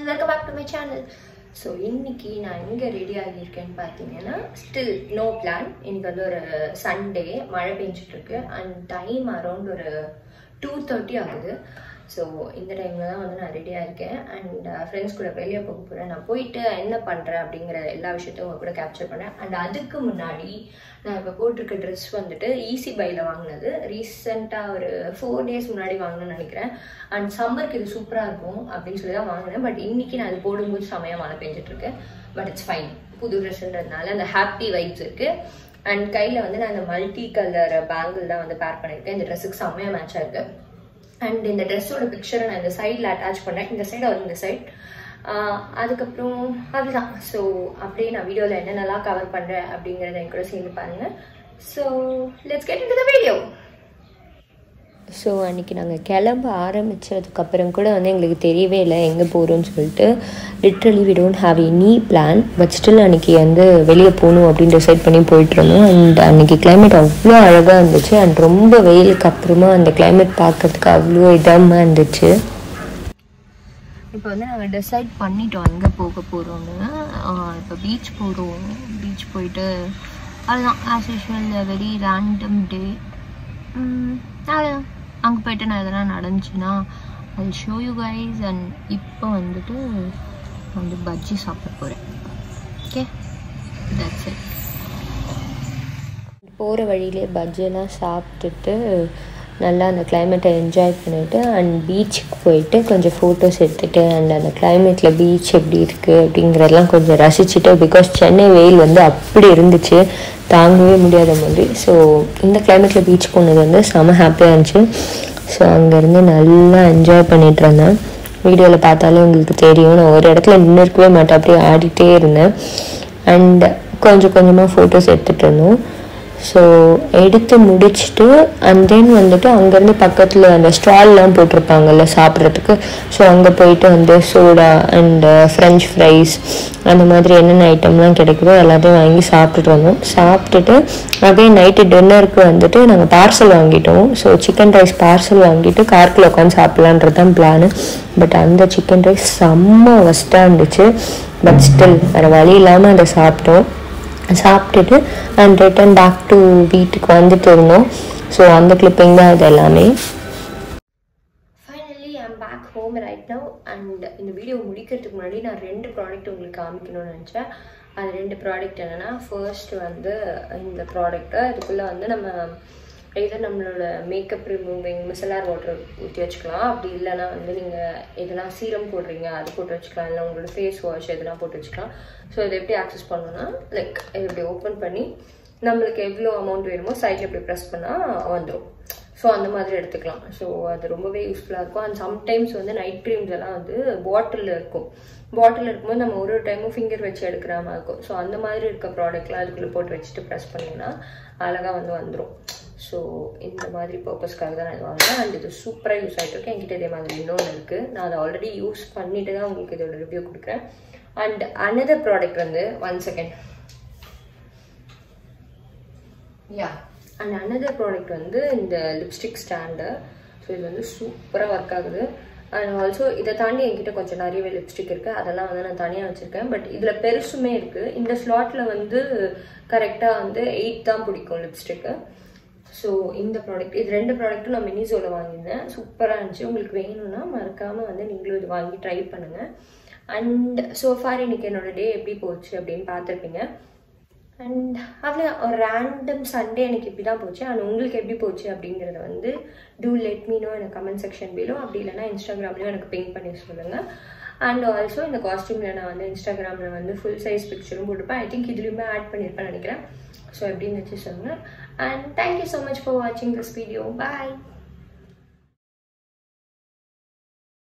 welcome back to my channel so இன்னைக்கு நான் எங்கே ரெடி ஆகியிருக்கேன்னு பார்த்தீங்கன்னா ஸ்டில் நோ பிளான் இன்னைக்கு வந்து ஒரு சண்டே மழை பெஞ்சிட்டு இருக்கு அண்ட் டைம் அரௌண்ட் ஒரு டூ தேர்ட்டி ஆகுது ஸோ இந்த டைமில் தான் வந்து நான் ரெடியாக இருக்கேன் அண்ட் ஃப்ரெண்ட்ஸ் கூட வெளியே போக போகிறேன் நான் போயிட்டு என்ன பண்ணுறேன் அப்படிங்கிற எல்லா விஷயத்தையும் உங்க கூட கேப்சர் பண்ணேன் அண்ட் அதுக்கு முன்னாடி நான் இப்போ போட்டிருக்க ட்ரெஸ் வந்துட்டு ஈஸி பையில் வாங்கினது ரீசெண்டாக ஒரு ஃபோர் டேஸ் முன்னாடி வாங்கினேன்னு நினைக்கிறேன் அண்ட் சம்மருக்கு இது சூப்பராக இருக்கும் அப்படின்னு சொல்லி தான் வாங்கினேன் பட் இன்னைக்கு நான் அது போடும்போது செமையாக மழை பெஞ்சிட்டு இருக்கு பட் இட்ஸ் ஃபைன் புது ட்ரெஸ்ன்றதுனால அந்த ஹாப்பி வைப்ஸ் இருக்குது அண்ட் கையில் வந்து நான் இந்த மல்டி கலர் பேங்கிள் தான் வந்து பேர் பண்ணியிருக்கேன் இந்த ட்ரெஸ்ஸுக்கு செம்மையாக மேட்சாக இருக்குது அண்ட் இந்த ட்ரெஸ்ஸோட பிக்சரை நான் இந்த சைடில் அட்டாச் பண்ணேன் இந்த சைடு அவர் இந்த சைட் அதுக்கப்புறம் அதுதான் ஸோ அப்படியே நான் வீடியோவில் என்னென்னலாம் கவர் பண்ணுறேன் அப்படிங்கிறத என் கூட சேர்ந்து பாருங்கள் so let's get in the video so அன்றைக்கி நாங்கள் கிளம்ப ஆரம்பித்ததுக்கப்புறம் கூட வந்து எங்களுக்கு தெரியவே இல்லை எங்கே போகிறோம்னு சொல்லிட்டு literally we don't have any plan but still அன்றைக்கி வந்து வெளியே போகணும் அப்படின்னு டிசைட் பண்ணி போயிட்டு இருந்தோம் அண்ட் அன்றைக்கி கிளைமேட் அவ்வளோ அழகாக இருந்துச்சு அண்ட் ரொம்ப வெயிலுக்கு அப்புறமா அந்த கிளைமேட் பார்க்கறதுக்கு அவ்வளோ இதமாக இருந்துச்சு இப்போ வந்து நாங்கள் டிசைட் பண்ணிட்டோம் எங்கே போக போகிறோம்னு இப்போ பீச் போகிறோம் பீச் போயிட்டு அதுதான் as usual very random day அவ்வளோதான் அங்கே போயிட்டு நான் எதனா நடந்துச்சுன்னா அது ஷோ யூ கைஸ் அண்ட் இப்போ வந்துட்டு வந்து பஜ்ஜி சாப்பிட போகிறேன் ஓகே தட்ஸ் இட் போகிற வழியிலே பஜ்ஜியெல்லாம் சாப்பிட்டுட்டு நல்லா அந்த கிளைமேட்டை என்ஜாய் பண்ணிவிட்டு அண்ட் பீச்சுக்கு போயிட்டு கொஞ்சம் ஃபோட்டோஸ் எடுத்துகிட்டு அண்ட் அந்த கிளைமேட்டில் பீச் எப்படி இருக்குது அப்படிங்கிறதெல்லாம் கொஞ்சம் ரசிச்சுட்டு பிகாஸ் சென்னை வெயில் வந்து அப்படி இருந்துச்சு தாங்கவே முடியாத மாதிரி ஸோ இந்த கிளைமேட்டில் பீச் போனது வந்து செம ஹாப்பியாக இருந்துச்சு ஸோ அங்கேருந்து நல்லா என்ஜாய் பண்ணிகிட்டு இருந்தேன் வீடியோவில் பார்த்தாலே உங்களுக்கு தெரியும் நான் ஒரு இடத்துல நின்று இருக்கவே மாட்டேன் அப்படியே ஆடிட்டே இருந்தேன் அண்ட் கொஞ்சம் கொஞ்சமாக ஃபோட்டோஸ் எடுத்துகிட்டு இருந்தோம் ஸோ எடுத்து முடிச்சுட்டு அண்ட் தென் வந்துட்டு அங்கேருந்து பக்கத்தில் அந்த ஸ்டால்லாம் போட்டிருப்பாங்கல்ல சாப்பிட்றதுக்கு ஸோ அங்கே போயிட்டு வந்து சோடா அண்டு ஃப்ரெஞ்ச் ஃப்ரைஸ் அந்த மாதிரி என்னென்ன ஐட்டம்லாம் கிடைக்குதோ எல்லாத்தையும் வாங்கி சாப்பிட்டுட்டு வந்தோம் சாப்பிட்டுட்டு அதே நைட்டு டின்னருக்கு வந்துட்டு நாங்கள் பார்சல் வாங்கிட்டோம் ஸோ சிக்கன் ரைஸ் பார்சல் வாங்கிட்டு கார்க்கில் உட்காந்து சாப்பிட்லான்றது தான் பிளானு பட் அந்த சிக்கன் ரைஸ் செம்ம ஒஸ்ட்டாக இருந்துச்சு பட் ஸ்டில் வேறு வழி இல்லாமல் அதை சாப்பிட்டோம் சாப்பிட்டுட்டு அண்ட் ரிட்டன் பேக் டு வீட்டுக்கு வந்துட்டு இருந்தோம் ஸோ அந்த கிளிப்பிங் தான் இது எல்லாமே finally I'm back home right now and இந்த வீடியோ முடிக்கிறதுக்கு முன்னாடி நான் ரெண்டு ப்ராடக்ட் உங்களுக்கு காமிக்கணும்னு நினச்சேன் அது ரெண்டு ப்ராடக்ட் என்னென்னா ஃபர்ஸ்ட் வந்து இந்த ப்ராடக்ட்டு இதுக்குள்ளே வந்து நம்ம எதர் நம்மளோட மேக்கப் ரிமூவிங் மிசலார் வாட்டர் ஊற்றி வச்சுக்கலாம் அப்படி இல்லைன்னா வந்து நீங்கள் எதனா சீரம் போடுறீங்க அது போட்டு வச்சுக்கலாம் இல்லை உங்களோட ஃபேஸ் வாஷ் எதனா போட்டு வச்சுக்கலாம் ஸோ இதை எப்படி ஆக்சஸ் பண்ணணும்னா லைக் இதை இப்படி ஓப்பன் பண்ணி நம்மளுக்கு எவ்வளோ அமௌண்ட் வேணுமோ சைடில் இப்படி ப்ரெஸ் பண்ணால் வந்துடும் ஸோ அந்த மாதிரி எடுத்துக்கலாம் ஸோ அது ரொம்பவே யூஸ்ஃபுல்லாக இருக்கும் அண்ட் சம்டைம்ஸ் வந்து நைட் க்ரீம்ஸ் எல்லாம் வந்து பாட்டிலில் இருக்கும் பாட்டில் இருக்கும்போது நம்ம ஒரு ஒரு டைமும் ஃபிங்கர் வச்சு எடுக்கிற மாதிரி இருக்கும் ஸோ அந்த மாதிரி இருக்க ப்ராடக்ட்லாம் அதுக்குள்ளே போட்டு வச்சுட்டு ப்ரெஸ் பண்ணிங்கன்னா அழகாக வந்து வந்துடும் ஸோ இந்த மாதிரி பர்பஸ்க்காக தான் நான் இது வாங்கினேன் அண்ட் இது சூப்பராக யூஸ் ஆகிட்டு இருக்கு என்கிட்ட இதே மாதிரி இன்னொன்று இருக்குது நான் அதை ஆல்ரெடி யூஸ் பண்ணிட்டு தான் உங்களுக்கு இதோட ரிவ்யூ கொடுக்குறேன் அண்ட் அனதர் ப்ராடக்ட் வந்து one second yeah and another product வந்து இந்த லிப்ஸ்டிக் ஸ்டாண்டு ஸோ இது வந்து சூப்பராக ஒர்க் ஆகுது அண்ட் ஆல்சோ இதை தாண்டி என்கிட்ட கொஞ்சம் நிறையவே லிப்ஸ்டிக் இருக்குது அதெல்லாம் வந்து நான் தனியாக வச்சுருக்கேன் பட் இதில் பெருசுமே இருக்குது இந்த ஸ்லாட்டில் வந்து கரெக்டாக வந்து எயிட் தான் பிடிக்கும் லிப்ஸ்டிக்கு ஸோ இந்த ப்ராடக்ட் இது ரெண்டு ப்ராடக்ட்டும் நான் மினிசோவில் வாங்கியிருந்தேன் சூப்பராக இருந்துச்சு உங்களுக்கு வேணும்னா மறக்காமல் வந்து நீங்களும் இது வாங்கி ட்ரை பண்ணுங்கள் அண்ட் ஸோ ஃபார் இன்னைக்கு என்னோட டே எப்படி போச்சு அப்படின்னு பார்த்துருப்பீங்க அண்ட் அவ்வளோ ஒரு ரேண்டம் சண்டே எனக்கு இப்படி தான் போச்சு அண்ட் உங்களுக்கு எப்படி போச்சு அப்படிங்கிறத வந்து டூ லெட் மீனோ எனக்கு கமெண்ட் செக்ஷன் பிலோ அப்படி இல்லைனா இன்ஸ்டாகிராம்லேயும் எனக்கு பிங்க் பண்ணி சொல்லுங்கள் அண்ட் ஆல்சோ இந்த காஸ்டியூமில் நான் வந்து இன்ஸ்டாகிராமில் வந்து ஃபுல் சைஸ் பிக்சரும் போட்டிருப்பேன் ஐ திங்க் இதுலேயுமே ஆட் பண்ணியிருப்பேன் நினைக்கிறேன் ஸோ எப்படின்னு வச்சு சொல்லுங்கள் and thank you so much for வாட்சிங் திஸ் வீடியோ பாய்